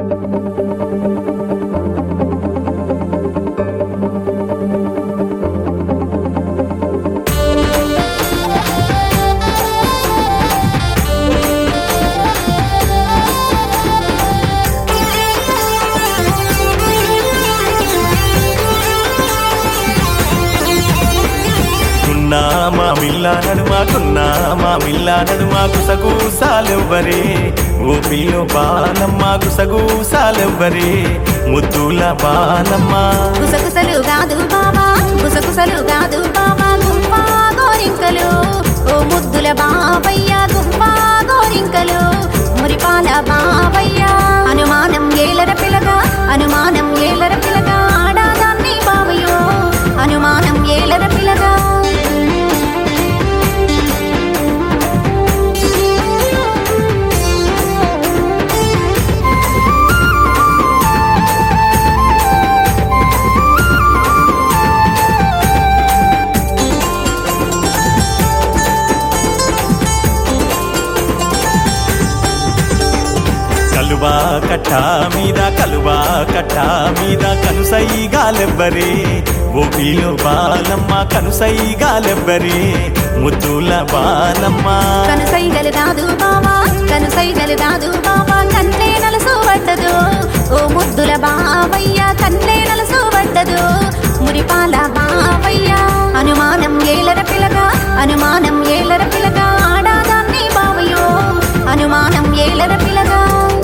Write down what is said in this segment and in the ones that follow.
కున్నా మా మిల్ల నడుమాకున్నా మా మిల్ల నడుమా గుసగూసాలెవ్వరే ఓ పిల్లో బాలమ్మ గుసగూసాలెవ్వరే ముద్దుల బాలమ్మ గుసగుసలు కాదు బావా గుసగుసలు కాదు బావా గుంపా గోరింకలు ఓ ముద్దుల బావయ్య గుంపా గోరింకలు మురిపాల బావయ్య అనుమానం ఏలర పిలగా అనుమానం ఏలర పిలగా ఆడాదాన్ని బావయ్యో అనుమానం ఏలర పిలగా కలువా కట్ట మీద కలువా కట్ట మీద కనుసైగాలెవ్వరే ఓ పిల్లో బాలమ్మ కనుసైగాలెవ్వరే ముద్దుల బాలమ్మ కనుసైగలు కాదు బావా కనుసైగలు కాదు బావా కన్నే నలసు పడ్డదు ఓ ముద్దుల బావయ్య కన్నే నలసు పడ్డదు మురిపాల బావయ్య అనుమానం ఏలర పిలగా అనుమానం ఏలర పిలగా ఆడాదాన్ని బావయ్యో అనుమానం ఏలర పిలగా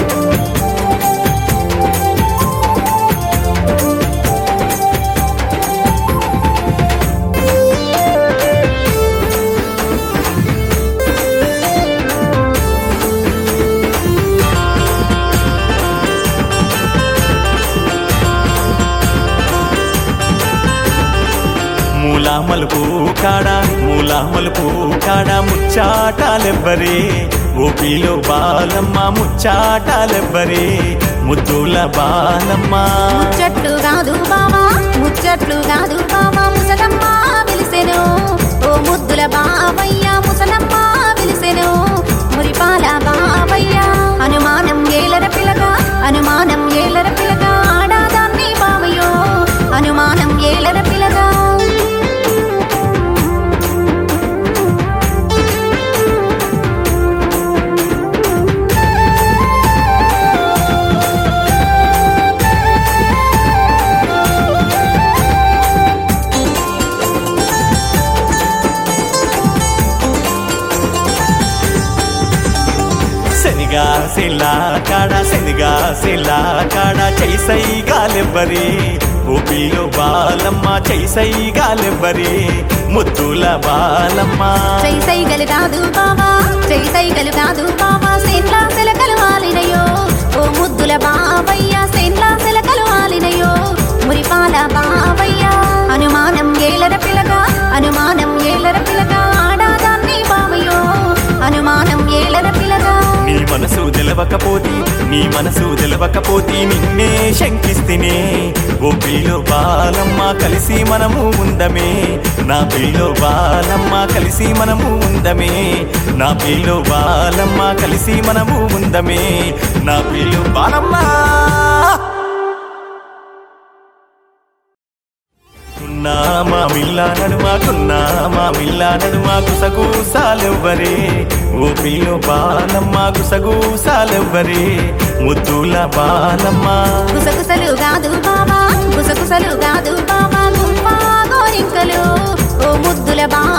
మూలా మలుపు కాడ మూలా మలుపు కాడ ముచ్చాటాలెవ్వరే ఓ పిల్లో బాలమ్మ ముచ్చాటాలెవ్వరే ముద్దుల బాలమ్మ ముచ్చట్లు కాదు బావా ముచ్చట్లు కాదు బావా ముసలమ్మ పిలిసెను ఓ ముద్దుల బావయ్య ముసలమ్మ పిలిసెను మురిపాల బావయ్య అనుమానం ఏలర పిలగా అనుమానం ఏలర పిలగా ఆడాదాన్ని బావయ్యో అనుమానం ఏలర పిలగా శనిగా శిలా కాడ శనిగా శిలా కాడ చైసైగాలెవ్వరే ఓ పిల్లో బాలమ్మ చైసైగాలెవ్వరే ముద్దుల బాలమ్మ చెయ్యి సైగలు కాదు బావా చెయ్యి సైగలు కాదు బావా సేన్లా సెలకలు వాలినయో ఓ ముద్దుల బావయ్య సేన్లా సెలకలు వాలినయో మురిపాల బావయ్య అనుమానం ఏలర పిలగా అనుమానం ఏలర పిలగా ఆడాదాన్ని బావయ్యో అనుమానం ఏలర పిలగా నీ మనసు తెలవకపోతే నీ మనసు తెలవకపోతే నిన్నే శంకిస్తేనే ఓ పిల్లో బాలమ్మ కలిసి మనము ఉందమే నా పిల్లో బాలమ్మ కలిసి మనము ఉందమే నా పిల్లో బాలమ్మ కలిసి మనము ఉందమే నా పిల్లో బాలమ్మ కున్నా మా మిల్ల నడుమాకున్నా మా మిల్ల నడుమా గుసగూసాలెవ్వరే ఓ పిల్లో బాలమ్మ గుసగూసాలెవ్వరే ముద్దుల బాలమ్మ గుసగుసలు కాదు బావా గుసగుసలు కాదు బావా గుంపా గోరింకలు ఓ ముద్దుల బావ